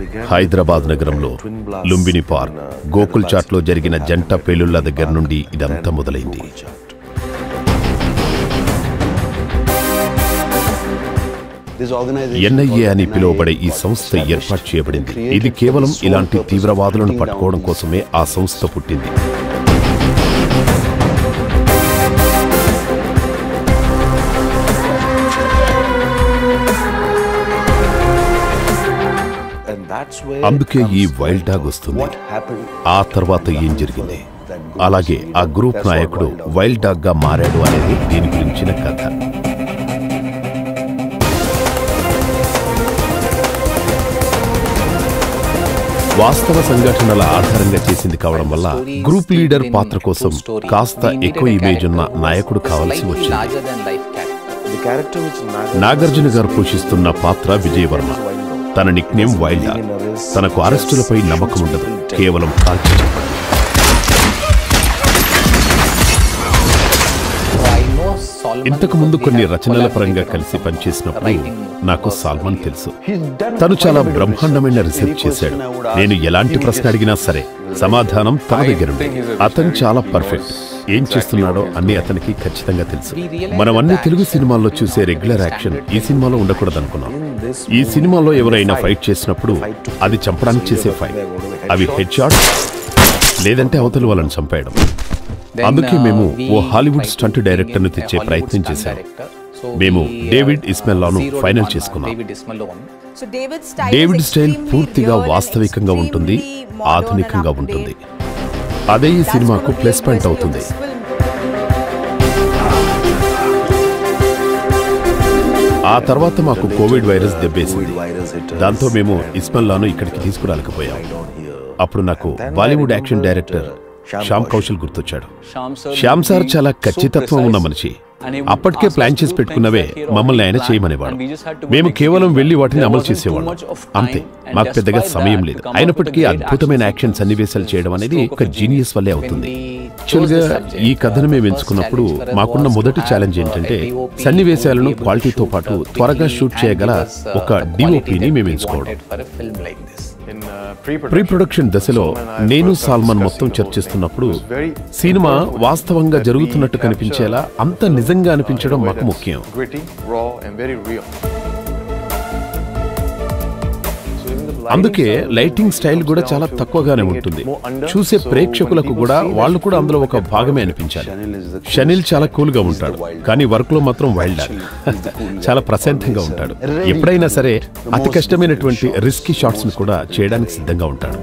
హైదరాబాద్ నగరంలో లుంబిని పార్క్ గోకుల్ చాట్లో జరిగిన జంట పేలుళ్ల దగ్గర నుండి ఇదంతా మొదలైంది ఎన్ఐఏ అని పిలువబడే ఈ సంస్థ ఏర్పాటు చేయబడింది ఇది కేవలం ఇలాంటి తీవ్రవాదులను పట్టుకోవడం కోసమే ఆ సంస్థ పుట్టింది అందుకే ఈ వైల్డ్ డాగ్ వస్తుంది ఆ తర్వాత ఏం జరిగింది అలాగే ఆ గ్రూప్ నాయకుడు వైల్డ్ డాగ్ గా మారాడు అనేది దీని గురించిన కథ వాస్తవ సంఘటనల ఆధారంగా చేసింది కావడం వల్ల గ్రూప్ లీడర్ పాత్ర కోసం కాస్త ఎక్కువ ఇమేజ్ ఉన్న నాయకుడు కావాల్సి వచ్చింది నాగార్జున గారు పోషిస్తున్న పాత్ర విజయవర్మ తన నిక్ నేమ్ వైల్డ్ డాగ్ తనకు అరెస్టులపై నమ్మకం ఉండదు కేవలం కాల్చి చెప్పడం ఇంతకు ముందు కొన్ని రచనల పరంగా కలిసి పనిచేసినప్పుడు నాకు సాల్మన్ తెలుసు తను చాలా బ్రహ్మాండమైన రీసెర్చ్ చేశాడు నేను ఎలాంటి ప్రశ్న అడిగినా సరే సమాధానం తన దగ్గర ఉండేది అతను చాలా పర్ఫెక్ట్ ఏం చేస్తున్నాడో అన్ని అతనికి ఖచ్చితంగా తెలుసు మనం అన్ని తెలుగు సినిమాల్లో చూసే రెగ్యులర్ యాక్షన్ ఈ సినిమాలో ఉండకూడదనుకున్నాం ఈ సినిమాలో ఎవరైనా ఫైట్ చేసినప్పుడు అది చంపడానికి చేసే ఫైట్ అవి హెడ్ షాట్ లేదంటే అవతల వాళ్ళని చంపేయడం అందుకే మేము ఓ హాలీవుడ్ స్టంట్ డైరెక్టర్ ను తెచ్చే ప్రయత్నం చేశాం మేము డేవిడ్ ఇస్మెల్లాను ఫైనల్ చేసుకున్నాం డేవిడ్ స్టైల్ పూర్తిగా వాస్తవికంగా ఉంటుంది ఆధునికంగా ఉంటుంది అదే ఈ సినిమాకు ప్లస్ పాయింట్ అవుతుంది ఆ తర్వాత మాకు కోవిడ్ వైరస్ దెబ్బేసింది దాంతో మేము ఇస్మల్లాను ఇక్కడికి తీసుకురాలేకపోయాం అప్పుడు నాకు Bollywood action director Shyam Kaushal గుర్తొచ్చాడు శ్యామ్ సార్ చాలా ఖచ్చితత్వం ఉన్న మనిషి అప్పటికే ప్లాన్ చేసి పెట్టుకున్నవే మమ్మల్ని ఆయన చేయమనేవాడు మేము కేవలం వెళ్లి వాటిని అమలు చేసేవాళ్ళం అంతే మాకు పెద్దగా సమయం లేదు అయినప్పటికీ అద్భుతమైన యాక్షన్ సన్నివేశాలు చేయడం అనేది ఒక జీనియస్ వల్లే అవుతుంది యాక్చువల్గా ఈ కథను మేము ఎంచుకున్నప్పుడు మాకున్న మొదటి ఛాలెంజ్ ఏంటంటే సన్నివేశాలను క్వాలిటీతో పాటు త్వరగా షూట్ చేయగల ఒక డిఓపిని మేము ఎంచుకోవడం ప్రీ ప్రొడక్షన్ దశలో నేను సాల్మన్ మొత్తం చర్చిస్తున్నప్పుడు సినిమా వాస్తవంగా జరుగుతున్నట్టు కనిపించేలా అంత నిజంగా అనిపించడం మాకు ముఖ్యం అందుకే లైటింగ్ స్టైల్ కూడా చాలా తక్కువగానే ఉంటుంది చూసే ప్రేక్షకులకు కూడా వాళ్ళు కూడా అందులో ఒక భాగమే అనిపించాలి షనిల్ చాలా కూల్ గా ఉంటాడు కానీ వర్క్ లో మాత్రం వైల్డ్ డాగ్ చాలా ప్రశాంతంగా ఉంటాడు ఎప్పుడైనా సరే అతి కష్టమైనటువంటి రిస్కీ షాట్స్ ను కూడా చేయడానికి సిద్ధంగా ఉంటాడు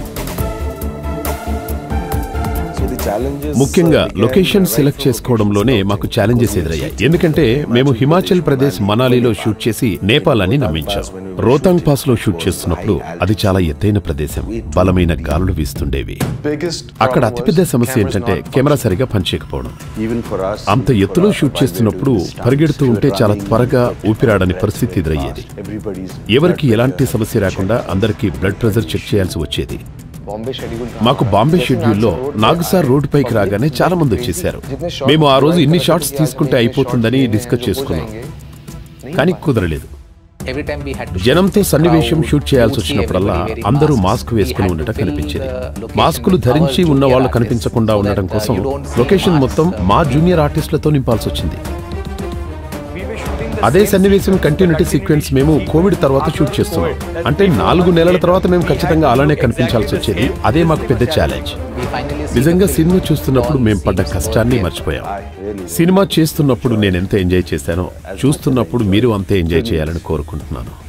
ముఖ్యంగా లొకేషన్ సెలెక్ట్ చేసుకోవడంలోనే మాకు ఛాలెంజెస్ ఎదురయ్యాయి ఎందుకంటే మేము హిమాచల్ ప్రదేశ్ మనాలిలో షూట్ చేసి నేపాల్ అని నమ్మించాం రోతాంగ్ పాస్ లో షూట్ చేస్తున్నప్పుడు అది చాలా ఎత్తైన ప్రదేశం బలమైన గాలులు వీస్తుండేవి అక్కడ అతిపెద్ద సమస్య ఏంటంటే కెమెరా సరిగా పనిచేయకపోవడం అంత ఎత్తులో షూట్ చేస్తున్నప్పుడు పరిగెడుతూ ఉంటే చాలా త్వరగా ఊపిరాడని పరిస్థితి ఎదురయ్యేది ఎవరికి ఎలాంటి సమస్య రాకుండా అందరికీ బ్లడ్ ప్రెషర్ చెక్ చేయాల్సి వచ్చేది మాకు బాంబే షెడ్యూల్లో నాగుసార్ రోడ్డు పైకి రాగానే చాలా మంది వచ్చేసారు మేము ఆ రోజు ఇన్ని షాట్స్ తీసుకుంటే అయిపోతుందని డిస్కస్ చేసుకున్నాం కానీ కుదరలేదు జనంతో సన్నివేశం షూట్ చేయాల్సి వచ్చినప్పుడల్లా అందరూ మాస్క్ వేసుకుని ఉండటం కనిపించేది మాస్కులు ధరించి ఉన్న వాళ్ళు కనిపించకుండా ఉండటం కోసం లొకేషన్ మొత్తం మా జూనియర్ ఆర్టిస్టులతో నింపాల్సి వచ్చింది అదే సన్నివేశం కంటిన్యూటీ సీక్వెన్స్ మేము కోవిడ్ తర్వాత షూట్ చేస్తున్నాం అంటే నాలుగు నెలల తర్వాత మేము ఖచ్చితంగా అలానే కనిపించాల్సి వచ్చేది అదే మాకు పెద్ద ఛాలెంజ్ నిజంగా సినిమా చూస్తున్నప్పుడు మేము పడ్డ కష్టాన్ని మర్చిపోయాం సినిమా చేస్తున్నప్పుడు నేను ఎంత ఎంజాయ్ చేశానో చూస్తున్నప్పుడు మీరు అంతే ఎంజాయ్ చేయాలని కోరుకుంటున్నాను